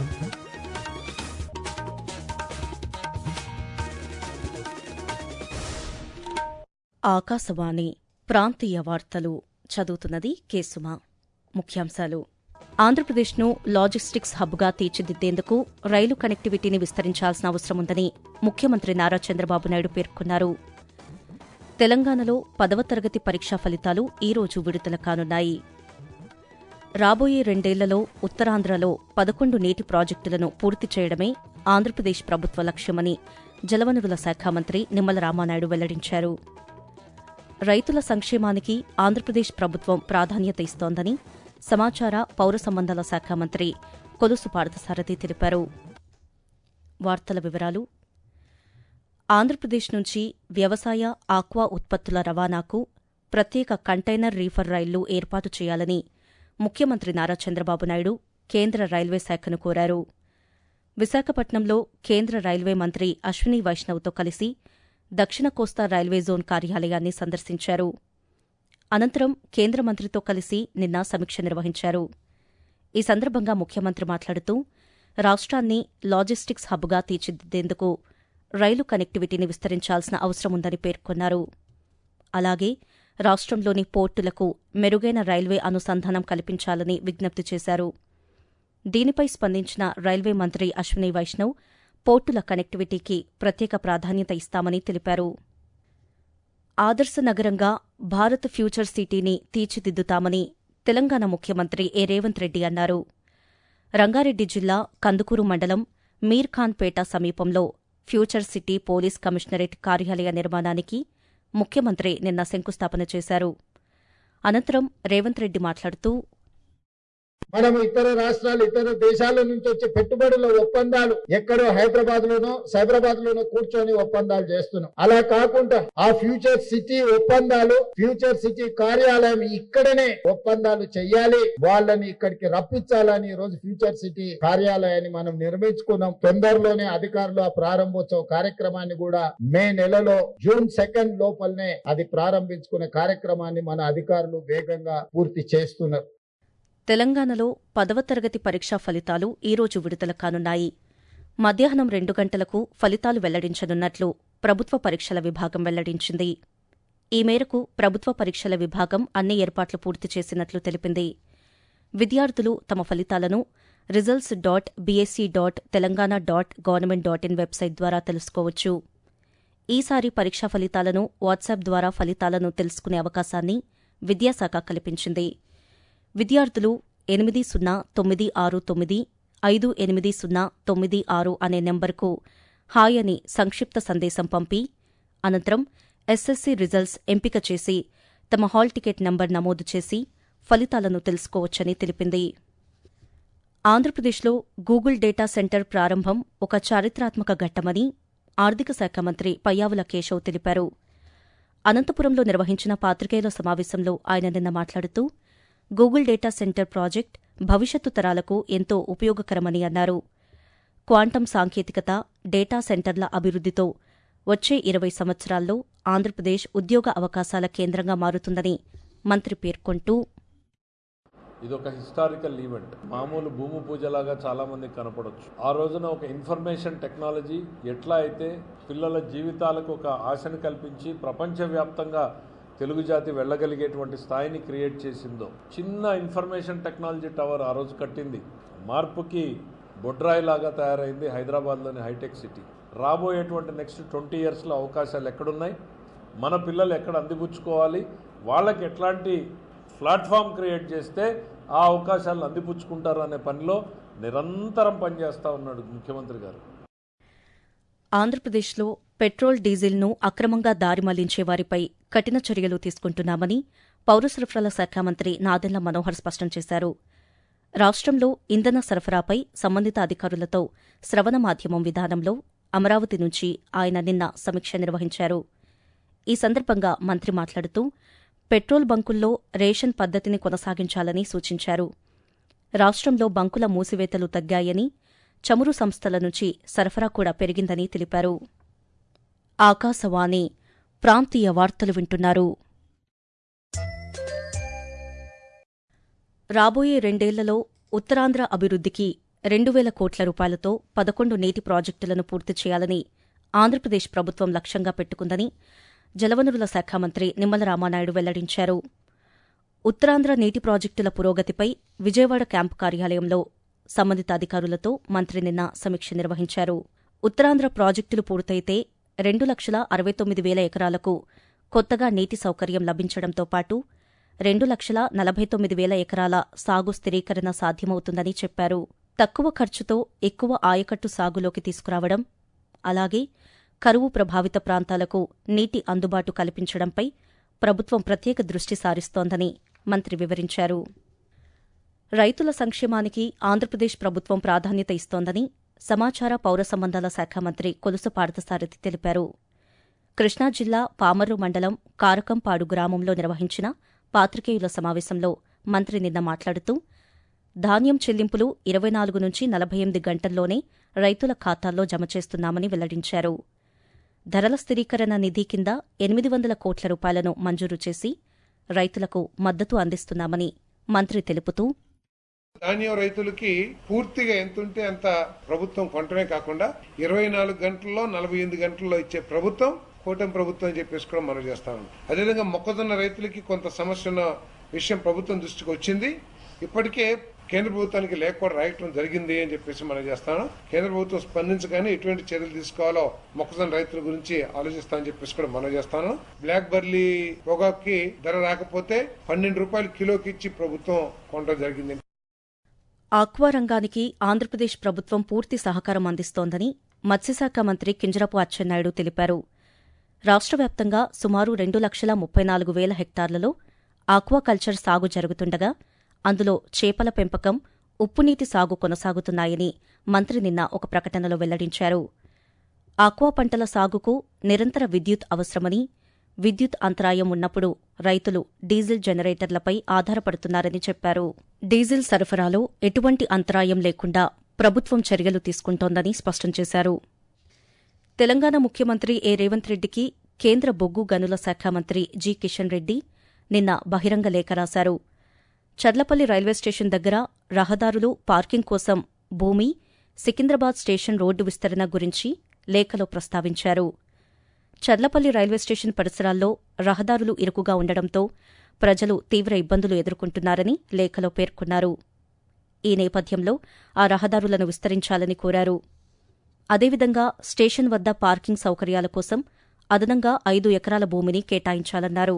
ఆకాశవాణి ప్రాంతీయ వార్తలు చదువుతున్నది కేసుమ ముఖ్యాంశాలు ఆంధ్రప్రదేశ్ను లాజిస్టిక్స్ హబ్గా తీర్చిదిద్దేందుకు రైలు కనెక్టివిటీని విస్తరించాల్సిన అవసరం ఉందని ముఖ్యమంత్రి నారా చంద్రబాబు నాయుడు పేర్కొన్నారు తెలంగాణలో పదవ తరగతి పరీక్షా ఫలితాలు ఈ రోజు విడుదల కానున్నాయి రాబోయే రెండేళ్లలో ఉత్తరాంధ్రలో పదకొండు నీటి ప్రాజెక్టులను పూర్తి చేయడమే ఆంధ్రప్రదేశ్ ప్రభుత్వ లక్ష్యమని జలవనరుల శాఖ మంత్రి నిమ్మల రామానాయుడు వెల్లడించారు రైతుల సంక్షేమానికి ఆంధ్రప్రదేశ్ ప్రభుత్వం ప్రాధాన్యత ఇస్తోందని సమాచార పౌర సంబంధాల శాఖ మంత్రి కొలుసు పార్థసారథి తెలిపారు వార్తల వివరాలు ఆంధ్రప్రదేశ్ నుంచి వ్యవసాయ ఆక్వా ఉత్పత్తుల రవాణాకు ప్రత్యేక కంటైనర్ రీఫర్ రైళ్లు ఏర్పాటు చేయాలని ముఖ్యమంత్రి నారా చంద్రబాబు నాయుడు కేంద్ర రైల్వే శాఖను కోరారు విశాఖపట్నంలో కేంద్ర రైల్వే మంత్రి అశ్విని వైష్ణవ్తో కలిసి దక్షిణ కోస్తా రైల్వే జోన్ కార్యాలయాన్ని సందర్శించారు అనంతరం కేంద్ర మంత్రితో కలిసి నిన్న సమీక్ష నిర్వహించారు ఈ సందర్భంగా ముఖ్యమంత్రి మాట్లాడుతూ రాష్ట్రాన్ని లాజిస్టిక్స్ హబ్గా తీర్చిదిద్దేందుకు రైలు కనెక్టివిటీని విస్తరించాల్సిన అవసరం ఉందని పేర్కొన్నారు అలాగే రాష్ట్రంలోని పోర్టులకు మెరుగైన రైల్వే అనుసంధానం కల్పించాలని విజ్ఞప్తి చేశారు దీనిపై స్పందించిన రైల్వే మంత్రి అశ్విని వైష్ణవ్ పోర్టుల కనెక్టివిటీకి ప్రత్యేక ప్రాధాన్యత ఇస్తామని తెలిపారు ఆదర్శ నగరంగా భారత్ ఫ్యూచర్ సిటీని తీర్చిదిద్దుతామని తెలంగాణ ముఖ్యమంత్రి ఏ రేవంత్ రెడ్డి అన్నారు రంగారెడ్డి జిల్లా కందుకూరు మండలం మీర్ఖాన్పేట సమీపంలో ఫ్యూచర్ సిటీ పోలీస్ కమిషనరేట్ కార్యాలయ నిర్మాణానికి ముఖ్యమంత్రి నిన్న శంకుస్థాపన చేశారు అనంతరం రేవంత్ రెడ్డి మాట్లాడుతూ మనం ఇతర రాష్ట్రాలు ఇతర దేశాల నుంచి వచ్చే పెట్టుబడుల ఒప్పందాలు ఎక్కడో హైదరాబాద్ లోనో సైబరాబాద్ లోనో కూర్చొని ఒప్పందాలు చేస్తున్నాం అలా కాకుండా ఆ ఫ్యూచర్ సిటీ ఒప్పందాలు ఫ్యూచర్ సిటీ కార్యాలయం ఇక్కడనే ఒప్పందాలు చెయ్యాలి వాళ్ళని ఇక్కడికి రప్పించాలని ఈ రోజు ఫ్యూచర్ సిటీ కార్యాలయాన్ని మనం నిర్మించుకున్నాం తొందరలోనే అధికారులు ఆ ప్రారంభోత్సవ కార్యక్రమాన్ని కూడా మే నెలలో జూన్ సెకండ్ లోపలనే అది ప్రారంభించుకునే కార్యక్రమాన్ని మన అధికారులు వేగంగా పూర్తి చేస్తున్నారు తెలంగాణలో పదవ తరగతి పరీక్షా ఫలితాలు ఈ రోజు విడుదల కానున్నాయి మధ్యాహ్నం రెండు గంటలకు ఫలితాలు వెల్లడించనున్నట్లు ప్రభుత్వ పరీక్షల విభాగం వెల్లడించింది ఈ మేరకు ప్రభుత్వ పరీక్షల విభాగం అన్ని ఏర్పాట్లు పూర్తి చేసినట్లు తెలిపింది విద్యార్థులు తమ ఫలితాలను results dot BSE dot Telangana dot government dot in website ద్వారా తెలుసుకోవచ్చు ఈసారి పరీక్షా ఫలితాలను వాట్సాప్ ద్వారా ఫలితాలను తెలుసుకునే అవకాశాన్ని విద్యాశాఖ కల్పించింది విద్యార్థులు ఎనిమిది సున్నా తొమ్మిది ఆరు తొమ్మిది ఐదు ఎనిమిది సున్నా తొమ్మిది ఆరు అనే నెంబర్కు హాయ్ అని సంక్షిప్త సందేశం పంపి అనంతరం ఎస్ఎస్సీ రిజల్ట్స్ ఎంపిక చేసి తమ హాల్ టికెట్ నంబర్ నమోదు చేసి ఫలితాలను తెలుసుకోవచ్చని తెలిపింది ఆంధ్రప్రదేశ్లో గూగుల్ డేటా సెంటర్ ప్రారంభం ఒక చారిత్రాత్మక ఘట్టమని ఆర్థిక శాఖ మంత్రి పయ్యావుల కేశవ్ తెలిపారు అనంతపురంలో నిర్వహించిన పాత్రికేయుల సమావేశంలో ఆయన నిన్న మాట్లాడుతూ గూగుల్ డేటా సెంటర్ ప్రాజెక్ట్ భవిష్యత్తు తరాలకు ఎంతో ఉపయోగకరమని అన్నారు క్వాంటం సాంకేతికత డేటా సెంటర్ల అభివృద్దితో వచ్చే ఇరవై సంవత్సరాల్లో ఆంధ్రప్రదేశ్ ఉద్యోగ అవకాశాల కేంద్రంగా మారుతుందని మంత్రి పేర్కొంటూ ఇది ఒక హిస్టారికల్ ఈవెంట్ మామూలు భూమి పూజలాగా చాలా మందికి కనపడవచ్చు ఆ రోజున ఒక ఇన్ఫర్మేషన్ టెక్నాలజీ ఎట్లా అయితే పిల్లల జీవితాలకు ఒక ఆశను కల్పించి ప్రపంచవ్యాప్తంగా తెలుగు జాతి వెళ్ళగలిగేటువంటి స్థాయిని క్రియేట్ చేసిందో చిన్న ఇన్ఫర్మేషన్ టెక్నాలజీ టవర్ ఆ రోజు కట్టింది మార్పుకి బొడ్రాయి లాగా తయారైంది హైదరాబాద్లోని హైటెక్ సిటీ రాబోయేటువంటి నెక్స్ట్ ట్వంటీ ఇయర్స్లో అవకాశాలు ఎక్కడున్నాయి మన పిల్లలు ఎక్కడ అందిపుచ్చుకోవాలి వాళ్ళకి ఎట్లాంటి ప్లాట్ఫామ్ క్రియేట్ చేస్తే ఆ అవకాశాలను అందిపుచ్చుకుంటారు అనే పనిలో నిరంతరం పనిచేస్తూ ఉన్నాడు ముఖ్యమంత్రి గారు ఆంధ్రప్రదేశ్లో పెట్రోల్ డీజిల్ను అక్రమంగా దారి మళ్లించే వారిపై కఠిన చర్యలు తీసుకుంటున్నామని పౌర సరఫరాల శాఖ మంత్రి నాదెండ్ల మనోహర్ స్పష్టం చేశారు రాష్ట్రంలో ఇంధన సరఫరాపై సంబంధిత అధికారులతో శ్రవణ మాధ్యమం విధానంలో అమరావతి నుంచి ఆయన నిన్న సమీక్ష నిర్వహించారు ఈ సందర్భంగా మంత్రి మాట్లాడుతూ పెట్రోల్ బంకుల్లో రేషన్ పద్దతిని కొనసాగించాలని సూచించారు రాష్ట్రంలో బంకుల మూసివేతలు తగ్గాయని చమురు సంస్థల నుంచి సరఫరా కూడా పెరిగిందని తెలిపారు ఆకాశవాణి ప్రాంతీయ వార్తలు వింటున్నారు రాబోయే రెండేళ్లలో ఉత్తరాంధ్ర అభివృద్ధికి రెండు వేల కోట్ల రూపాయలతో పదకొండు నీటి ప్రాజెక్టులను పూర్తి చేయాలని ఆంధ్రప్రదేశ్ ప్రభుత్వం లక్ష్యంగా పెట్టుకుందని జలవనరుల శాఖ మంత్రి నిమ్మల రామానాయుడు వెల్లడించారు ఉత్తరాంధ్ర నీటి ప్రాజెక్టుల పురోగతిపై విజయవాడ క్యాంపు కార్యాలయంలో సంబంధిత అధికారులతో మంత్రి నిన్న సమీక్ష నిర్వహించారు ఉత్తరాంధ్ర ప్రాజెక్టులు పూర్తయితే రెండు లక్షల అరవై తొమ్మిది వేల ఎకరాలకు కొత్తగా నీటి సౌకర్యం లభించడంతో పాటు రెండు లక్షల నలభై తొమ్మిది వేల ఎకరాల సాగు స్థిరీకరణ సాధ్యమవుతుందని చెప్పారు తక్కువ ఖర్చుతో ఎక్కువ ఆయకట్టు సాగులోకి తీసుకురావడం అలాగే కరువు ప్రభావిత ప్రాంతాలకు నీటి అందుబాటు కల్పించడంపై ప్రభుత్వం ప్రత్యేక దృష్టి సారిస్తోందని మంత్రి వివరించారు రైతుల సంక్షేమానికి ఆంధ్రప్రదేశ్ ప్రభుత్వం ప్రాధాన్యత ఇస్తోందని సమాచార పౌర సంబంధాల శాఖ మంత్రి కొలుసు పార్థసారథి తెలిపారు కృష్ణా జిల్లా పామర్రు మండలం కారకంపాడు గ్రామంలో నిర్వహించిన పాత్రికేయుల సమావేశంలో మంత్రి నిన్న మాట్లాడుతూ ధాన్యం చెల్లింపులు ఇరవై నాలుగు నుంచి నలభై ఎనిమిది గంటల్లోనే రైతుల ఖాతాల్లో జమ చేస్తున్నామని వెల్లడించారు ధరల స్థిరీకరణ నిధి కింద ఎనిమిది వందల కోట్ల రూపాయలను మంజూరు చేసి రైతులకు మద్దతు అందిస్తున్నామని మంత్రి తెలుపుతూ ధాన్యం రైతులకి పూర్తిగా ఎంత ఉంటే అంత ప్రభుత్వం కొనటమే కాకుండా ఇరవై నాలుగు గంటల్లో నలభై ఎనిమిది గంటల్లో ఇచ్చే ప్రభుత్వం కూటమి ప్రభుత్వం అని చెప్పేసి కూడా మనం చేస్తాం అదేవిధంగా మొక్కజొన్న రైతులకి కొంత సమస్య ఉన్న విషయం ప్రభుత్వం దృష్టికి వచ్చింది ఇప్పటికే కేంద్ర ప్రభుత్వానికి లేఖ కూడా రాయటం జరిగింది అని చెప్పేసి మనం చేస్తాను కేంద్ర ప్రభుత్వం స్పందించగానే ఎటువంటి చర్యలు తీసుకోవాలో మొక్కజొన్న రైతుల గురించి ఆలోచిస్తామని చెప్పేసి కూడా మనం చేస్తాను బ్లాక్ బర్లీ పొగాకి ధర రాకపోతే పన్నెండు రూపాయలు కిలోకి ఇచ్చి ప్రభుత్వం కొనడం జరిగింది ఆక్వా రంగానికి ఆంధ్రప్రదేశ్ ప్రభుత్వం పూర్తి సహకారం అందిస్తోందని మత్స్యశాఖ మంత్రి కింజరపు అచ్చెన్నాయుడు తెలిపారు రాష్ట్ర వ్యాప్తంగా సుమారు రెండు లక్షల ముప్పై నాలుగు వేల హెక్టార్లలో ఆక్వాకల్చర్ సాగు జరుగుతుండగా అందులో చేపల పెంపకం ఉప్పునీటి సాగు కొనసాగుతున్నాయని మంత్రి నిన్న ఒక ప్రకటనలో వెల్లడించారు ఆక్వా పంటల సాగుకు నిరంతర విద్యుత్ అవసరమని విద్యుత్ అంతరాయం ఉన్నప్పుడు రైతులు డీజిల్ జనరేటర్లపై ఆధారపడుతున్నారని చెప్పారు డీజిల్ సరఫరాలో ఎటువంటి అంతరాయం లేకుండా ప్రభుత్వం చర్యలు తీసుకుంటోందని స్పష్టం చేశారు తెలంగాణ ముఖ్యమంత్రి ఏ రేవంత్ రెడ్డికి కేంద్ర బొగ్గు గనుల శాఖ మంత్రి జి కిషన్ రెడ్డి నిన్న బహిరంగ లేఖ రాశారు చర్లపల్లి రైల్వే స్టేషన్ దగ్గర రహదారులు పార్కింగ్ కోసం భూమి సికింద్రాబాద్ స్టేషన్ రోడ్డు విస్తరణ గురించి లేఖలో ప్రస్తావించారు చర్లపల్లి రైల్వే స్టేషన్ పరిసరాల్లో రహదారులు ఇరుకుగా ఉండడంతో ప్రజలు తీవ్ర ఇబ్బందులు ఎదుర్కొంటున్నారని లేఖలో పేర్కొన్నారు ఈ నేపథ్యంలో ఆ రహదారులను విస్తరించాలని కోరారు అదేవిధంగా స్టేషన్ వద్ద పార్కింగ్ సౌకర్యాల కోసం అదనంగా ఐదు ఎకరాల భూమిని కేటాయించాలన్నారు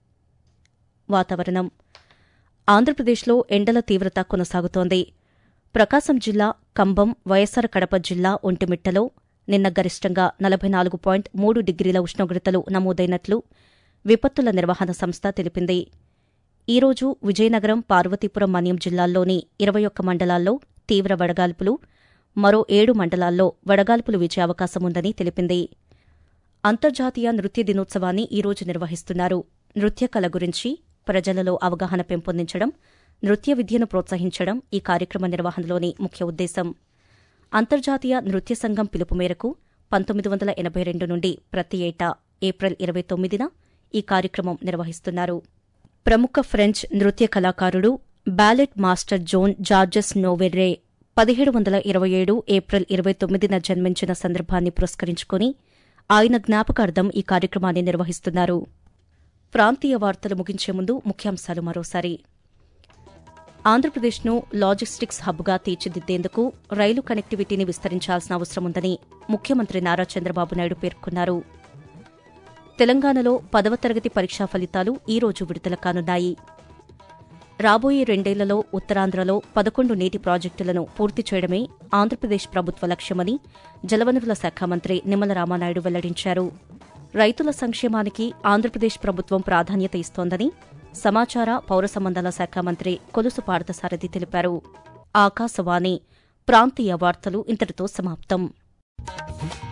వాతావరణం ఆంధ్రప్రదేశ్లో ఎండల తీవ్రత కొనసాగుతోంది ప్రకాశం జిల్లా కంబం వైఎస్సార్ కడప జిల్లా ఒంటిమిట్టలో నిన్న గరిష్టంగా నలభై నాలుగు పాయింట్ మూడు డిగ్రీల ఉష్ణోగ్రతలు నమోదైనట్లు విపత్తుల నిర్వహణ సంస్థ తెలిపింది ఈరోజు విజయనగరం పార్వతీపురం మన్యం జిల్లాల్లోని ఇరవై ఒక్క మండలాల్లో తీవ్ర వడగాల్పులు మరో ఏడు మండలాల్లో వడగాల్పులు వీచే అవకాశముందని తెలిపింది అంతర్జాతీయ నృత్య దినోత్సవాన్ని ఈరోజు నిర్వహిస్తున్నారు నృత్య కళ గురించి ప్రజలలో అవగాహన పెంపొందించడం నృత్య విద్యను ప్రోత్సహించడం ఈ కార్యక్రమ నిర్వహణలోని ముఖ్య ఉద్దేశం అంతర్జాతీయ నృత్య సంఘం పిలుపు మేరకు పంతొమ్మిది వందల ఎనభై రెండు నుండి ప్రతి ఏటా ఏప్రిల్ ఇరవై తొమ్మిదిన ఈ కార్యక్రమం నిర్వహిస్తున్నారు ప్రముఖ ఫ్రెంచ్ నృత్య కళాకారుడు ballet master Jean Georges Noverre పదిహేడు వందల ఇరవై ఏడు ఏప్రిల్ ఇరవై తొమ్మిదిన జన్మించిన సందర్భాన్ని పురస్కరించుకుని ఆయన జ్ఞాపకార్థం ఈ కార్యక్రమాన్ని నిర్వహిస్తున్నారు ప్రాంతీయ వార్తలు ముగించే ముందు ముఖ్యాంశాలు మరోసారి ఆంధ్రప్రదేశ్ను లాజిస్టిక్స్ హబ్గా తీర్చిదిద్దేందుకు రైలు కనెక్టివిటీని విస్తరించాల్సిన అవసరముందని ముఖ్యమంత్రి నారా చంద్రబాబు నాయుడు పేర్కొన్నారు తెలంగాణలో పదవ తరగతి పరీక్షా ఫలితాలు ఈ రోజు విడుదల కానున్నాయి రాబోయే రెండేళ్లలో ఉత్తరాంధ్రలో పదకొండు నీటి ప్రాజెక్టులను పూర్తి చేయడమే ఆంధ్రప్రదేశ్ ప్రభుత్వ లక్ష్యమని జలవనరుల శాఖ మంత్రి నిమ్మల రామానాయుడు వెల్లడించారు రైతుల సంక్షేమానికి ఆంధ్రప్రదేశ్ ప్రభుత్వం ప్రాధాన్యత ఇస్తోందని సమాచార పౌర సంబంధాల శాఖ మంత్రి కొలుసు పార్థసారథి తెలిపారు ఆకాశవాణి ప్రాంతీయ వార్తలు ఇంతటితో సమాప్తం